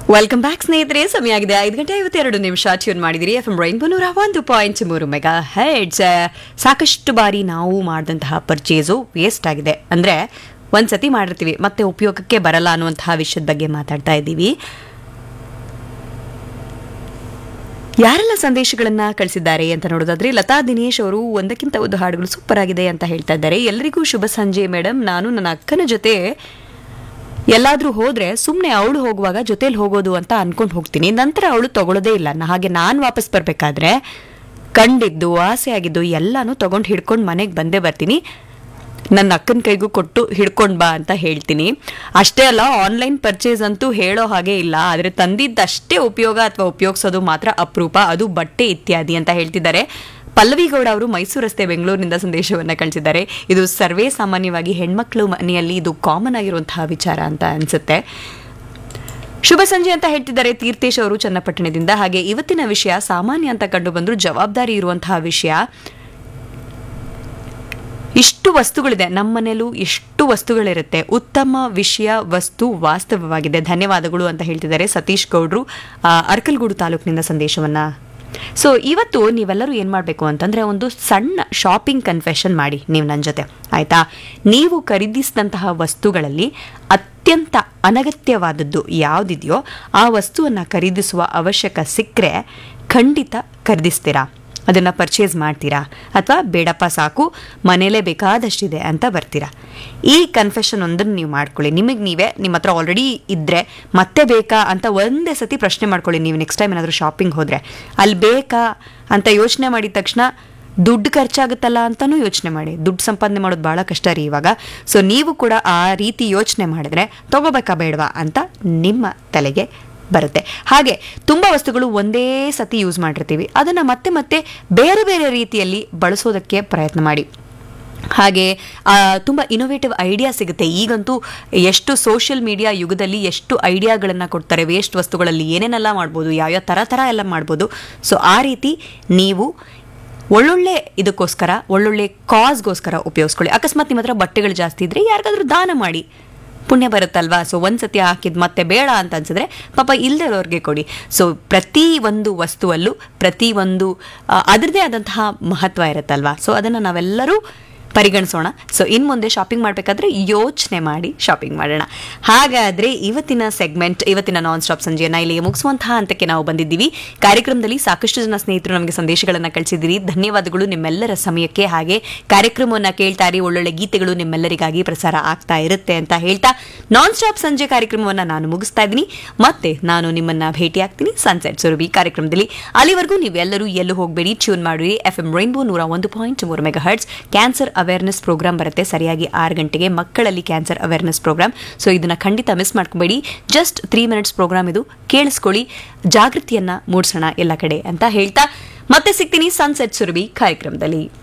welcome back ಸ್ನೇಹಿತರೆ ಸಮಯ ಆಗಿದೆ ಐದು ಗಂಟೆ ಐವತ್ತೆರಡು ನಿಮಿಷ ಟ್ಯೂನ್ ಮಾಡಿದಿರಿ ಎಫ್ ಎಂ ರೈನ್ಬೋ ನೂರ ಒಂದು ಪಾಯಿಂಟ್ ಮೂರು ಮೆಗಾ ಹೆಡ್ಸ್ ಸಾಕಷ್ಟು ಬಾರಿ ನಾವು ಮಾಡಿದಂತಹ ಪರ್ಚೇಸು ವೇಸ್ಟ್ ಆಗಿದೆ ಅಂದರೆ ಒಂದ್ಸತಿ ಮಾಡಿರ್ತೀವಿ ಮತ್ತೆ ಉಪಯೋಗಕ್ಕೆ ಬರಲ್ಲ ಅನ್ನುವಂತಹ ವಿಷಯದ ಬಗ್ಗೆ ಮಾತಾಡ್ತಾ ಇದ್ದೀವಿ ಯಾರೆಲ್ಲ ಸಂದೇಶಗಳನ್ನ ಕಳಿಸಿದ್ದಾರೆ ಅಂತ ನೋಡೋದಾದ್ರೆ ಲತಾ ದಿನೇಶ್ ಅವರು ಒಂದಕ್ಕಿಂತ ಒಂದು ಹಾಡುಗಳು ಸೂಪರ್ ಆಗಿದೆ ಅಂತ ಹೇಳ್ತಾ ಇದ್ದಾರೆ ಎಲ್ಲರಿಗೂ ಶುಭ ಸಂಜೆ ಮೇಡಮ್ ನಾನು ನನ್ನ ಅಕ್ಕನ ಜೊತೆ ಎಲ್ಲಾದ್ರೂ ಹೋದ್ರೆ ಸುಮ್ಮನೆ ಅವಳು ಹೋಗುವಾಗ ಜೊತೆಲಿ ಹೋಗೋದು ಅಂತ ಅನ್ಕೊಂಡು ಹೋಗ್ತೀನಿ ನಂತರ ಅವಳು ತಗೊಳ್ಳೋದೇ ಇಲ್ಲ ನ- ಹಾಗೆ ನಾನು ವಾಪಸ್ ಬರ್ಬೇಕಾದ್ರೆ ಕಂಡಿದ್ದು ಆಸೆ ಆಗಿದ್ದು ಎಲ್ಲಾನು ತಗೊಂಡು ಹಿಡ್ಕೊಂಡು ಮನೆಗೆ ಬಂದೇ ಬರ್ತೀನಿ ನನ್ನ ಅಕ್ಕನ ಕೈಗೂ ಕೊಟ್ಟು ಹಿಡ್ಕೊಂಡು ಬಾ ಅಂತ ಹೇಳ್ತೀನಿ ಅಷ್ಟೇ ಅಲ್ಲ ಆನ್ಲೈನ್ ಪರ್ಚೇಸ್ ಅಂತೂ ಹೇಳೋ ಹಾಗೆ ಇಲ್ಲ ಆದರೆ ತಂದಿದ್ದಷ್ಟೇ ಉಪಯೋಗ ಅಥವಾ ಉಪಯೋಗಿಸೋದು ಮಾತ್ರ ಅಪರೂಪ ಅದು ಬಟ್ಟೆ ಇತ್ಯಾದಿ ಅಂತ ಹೇಳ್ತಿದ್ದಾರೆ ಪಲ್ಲವಿ ಗೌಡ ಅವರು ಮೈಸೂರು ರಸ್ತೆ ಬೆಂಗಳೂರಿನಿಂದ ಸಂದೇಶವನ್ನ ಕಳಿಸಿದ್ದಾರೆ ಇದು ಸರ್ವೇ ಸಾಮಾನ್ಯವಾಗಿ ಹೆಣ್ಮಕ್ಳು ಮನೆಯಲ್ಲಿ ಇದು ಕಾಮನ್ ಆಗಿರುವಂತಹ ವಿಚಾರ ಅಂತ ಅನ್ಸುತ್ತೆ ಶುಭ ಸಂಜೆ ಅಂತ ಹೇಳ್ತಿದ್ದಾರೆ ತೀರ್ಥೇಶ್ ಅವರು ಚನ್ನಪಟ್ಟಣದಿಂದ ಹಾಗೆ ಇವತ್ತಿನ ವಿಷಯ ಸಾಮಾನ್ಯ ಅಂತ ಕಂಡು ಬಂದ್ರು ಜವಾಬ್ದಾರಿ ಇರುವಂತಹ ವಿಷಯ ಇಷ್ಟು ವಸ್ತುಗಳಿದೆ ನಮ್ಮ ಮನೇಲೂ ಎಷ್ಟು ವಸ್ತುಗಳಿರುತ್ತೆ ಉತ್ತಮ ವಿಷಯ ವಸ್ತು ವಾಸ್ತವವಾಗಿದೆ ಧನ್ಯವಾದಗಳು ಅಂತ ಹೇಳ್ತಿದ್ದಾರೆ ಸತೀಶ್ ಗೌಡ್ರು ಆ, ಅರ್ಕಲ್ಗೂಡು ತಾಲೂಕಿನಿಂದ ಸಂದೇಶವನ್ನ ಸೊ ಇವತ್ತು ನೀವೆಲ್ಲರೂ ಏನು ಮಾಡಬೇಕು ಅಂತಂದ್ರೆ ಒಂದು ಸಣ್ಣ ಶಾಪಿಂಗ್ ಕನ್ಫೆಷನ್ ಮಾಡಿ ನೀವು ನನ್ನ ಜೊತೆ ಆಯ್ತಾ ನೀವು ಖರೀದಿಸಿದಂತಹ ವಸ್ತುಗಳಲ್ಲಿ ಅತ್ಯಂತ ಅನಗತ್ಯವಾದದ್ದು ಯಾವುದಿದೆಯೋ ಆ ವಸ್ತುವನ್ನು ಖರೀದಿಸುವ ಅವಶ್ಯಕ ಸಿಕ್ಕರೆ ಖಂಡಿತ ಖರೀದಿಸ್ತೀರಾ ಅದನ್ನ ಪರ್ಚೇಸ್ ಮಾಡ್ತೀರಾ ಅಥವಾ ಬೇಡಪ್ಪ ಸಾಕು ಮನೇಲೇ ಬೇಕಾದಷ್ಟಿದೆ ಅಂತ ಬರ್ತೀರಾ ಈ ಕನ್ಫೆಷನ್ ಒಂದನ್ನು ನೀವು ಮಾಡ್ಕೊಳ್ಳಿ ನಿಮಗೆ ನೀವೇ ನಿಮ್ಮ ಹತ್ರ ಆಲ್ರೆಡಿ ಇದ್ದರೆ ಮತ್ತೆ ಬೇಕಾ ಅಂತ ಒಂದೇ ಸತಿ ಪ್ರಶ್ನೆ ಮಾಡ್ಕೊಳ್ಳಿ ನೀವು ನೆಕ್ಸ್ಟ್ ಟೈಮ್ ಏನಾದರೂ ಶಾಪಿಂಗ್ ಹೋದರೆ ಅಲ್ಲಿ ಬೇಕಾ ಅಂತ ಯೋಚನೆ ಮಾಡಿದ ತಕ್ಷಣ ದುಡ್ಡು ಖರ್ಚಾಗುತ್ತಲ್ಲ ಅಂತಲೂ ಯೋಚನೆ ಮಾಡಿ ದುಡ್ಡು ಸಂಪಾದನೆ ಮಾಡೋದು ಭಾಳ ಕಷ್ಟ ರೀ ಇವಾಗ ಸೊ ನೀವು ಕೂಡ ಆ ರೀತಿ ಯೋಚನೆ ಮಾಡಿದ್ರೆ ತಗೋಬೇಕಾ ಬೇಡವಾ ಅಂತ ನಿಮ್ಮ ತಲೆಗೆ ಬರುತ್ತೆ ಹಾಗೆ ತುಂಬ ವಸ್ತುಗಳು ಒಂದೇ ಸತಿ ಯೂಸ್ ಮಾಡಿರ್ತೀವಿ ಅದನ್ನು ಮತ್ತೆ ಮತ್ತೆ ಬೇರೆ ಬೇರೆ ರೀತಿಯಲ್ಲಿ ಬಳಸೋದಕ್ಕೆ ಪ್ರಯತ್ನ ಮಾಡಿ ಹಾಗೆ ಆ, ತುಂಬ ಇನೋವೇಟಿವ್ ಐಡಿಯಾ ಸಿಗುತ್ತೆ ಈಗಂತೂ ಎಷ್ಟು ಸೋಷಿಯಲ್ ಮೀಡಿಯಾ ಯುಗದಲ್ಲಿ ಎಷ್ಟು ಐಡಿಯಾಗಳನ್ನು ಕೊಡ್ತಾರೆ ವೇಸ್ಟ್ ವಸ್ತುಗಳಲ್ಲಿ ಏನೇನೆಲ್ಲ ಮಾಡ್ಬೋದು ಯಾವ್ಯಾವ ಥರ ಥರ ಎಲ್ಲ ಮಾಡ್ಬೋದು ಸೊ ಆ ರೀತಿ ನೀವು ಒಳ್ಳೊಳ್ಳೆ ಇದಕ್ಕೋಸ್ಕರ ಒಳ್ಳೊಳ್ಳೆ ಕಾಸ್ಗೋಸ್ಕರ ಉಪಯೋಗಿಸ್ಕೊಳ್ಳಿ ಅಕಸ್ಮಾತ್ ನಿಮ್ಮ ಹತ್ರ ಬಟ್ಟೆಗಳು ಜಾಸ್ತಿ ಇದ್ರೆ ಯಾರಿಗಾದ್ರೂ ದಾನ ಮಾಡಿ ಪುಣ್ಯ ಬರುತ್ತಲ್ವಾ ಸೊ ಒಂದ್ಸತಿ ಹಾಕಿದ್ ಮತ್ತೆ ಬೇಡ ಅಂತ ಅನ್ಸಿದ್ರೆ ಪಾಪ ಇಲ್ಲದೆ ಇರೋರಿಗೆ ಕೊಡಿ ಸೊ ಪ್ರತಿ ಒಂದು ವಸ್ತುವಲ್ಲೂ ಪ್ರತಿ ಒಂದು ಆ, ಅದರದೇ ಆದಂತಹ ಮಹತ್ವ ಇರುತ್ತಲ್ವಾ ಸೊ ಅದನ್ನು ನಾವೆಲ್ಲರೂ ಪರಿಗಣಿಸೋಣ ಸೊ ಇನ್ನು ಮುಂದೆ ಶಾಪಿಂಗ್ ಮಾಡಬೇಕಾದ್ರೆ ಯೋಚನೆ ಮಾಡಿ ಶಾಪಿಂಗ್ ಮಾಡೋಣ ಹಾಗಾದ್ರೆ ಇವತ್ತಿನ ಸೆಗ್ಮೆಂಟ್ ಇವತ್ತಿನ ನಾನ್ ಸ್ಟಾಪ್ ಸಂಜೆಯನ್ನ ಇಲ್ಲಿಗೆ ಮುಗಿಸುವಂತಹ ಹಂತಕ್ಕೆ ನಾವು ಬಂದಿದ್ದೀವಿ ಕಾರ್ಯಕ್ರಮದಲ್ಲಿ ಸಾಕಷ್ಟು ಜನ ಸ್ನೇಹಿತರು ನಮಗೆ ಸಂದೇಶಗಳನ್ನು ಕಳಿಸಿದ್ದೀರಿ ಧನ್ಯವಾದಗಳು ನಿಮ್ಮೆಲ್ಲರ ಸಮಯಕ್ಕೆ ಹಾಗೆ ಕಾರ್ಯಕ್ರಮವನ್ನು ಕೇಳ್ತಾ ಇರಿ ಒಳ್ಳೊಳ್ಳೆ ಗೀತೆಗಳು ನಿಮ್ಮೆಲ್ಲರಿಗಾಗಿ ಪ್ರಸಾರ ಆಗ್ತಾ ಇರುತ್ತೆ ಅಂತ ಹೇಳ್ತಾ ನಾನ್ ಸ್ಟಾಪ್ ಸಂಜೆ ಕಾರ್ಯಕ್ರಮವನ್ನು ನಾನು ಮುಗಿಸ್ತಾ ಇದ್ದೀನಿ ಮತ್ತೆ ನಾನು ನಿಮ್ಮನ್ನ ಭೇಟಿ ಆಗ್ತೀನಿ ಸನ್ಸೆಟ್ ಸುರಭಿ ಕಾರ್ಯಕ್ರಮದಲ್ಲಿ ಅಲ್ಲಿವರೆಗೂ ನೀವೆಲ್ಲರೂ ಎಲ್ಲೂ ಹೋಗಬೇಡಿ ಟ್ಯೂನ್ ಮಾಡಿ ಎಫ್ ಎಂ ರೈನ್ಬೋ ನೂರ ಒಂದು ಪಾಯಿಂಟ್ ಮೂರು megahertz cancer awareness programme ಬರುತ್ತೆ ಸರಿಯಾಗಿ ಆರು ಗಂಟೆಗೆ ಮಕ್ಕಳಲ್ಲಿ ಕ್ಯಾನ್ಸರ್ ಅವೇರ್ನೆಸ್ ಪ್ರೋಗ್ರಾಮ್ ಸೊ ಇದನ್ನ ಖಂಡಿತ ಮಿಸ್ ಮಾಡ್ಕೋಬೇಡಿ ಜಸ್ಟ್ ತ್ರೀ ಮಿನಿಟ್ಸ್ ಪ್ರೋಗ್ರಾಮ್ ಇದು ಕೇಳಿಸ್ಕೊಳ್ಳಿ ಜಾಗೃತಿಯನ್ನ ಮೂಡಿಸೋಣ ಎಲ್ಲ ಕಡೆ ಅಂತ ಹೇಳ್ತಾ ಮತ್ತೆ ಸಿಗ್ತೀನಿ ಸನ್ಸೆಟ್ ಸುರಭಿ ಕಾರ್ಯಕ್ರಮದಲ್ಲಿ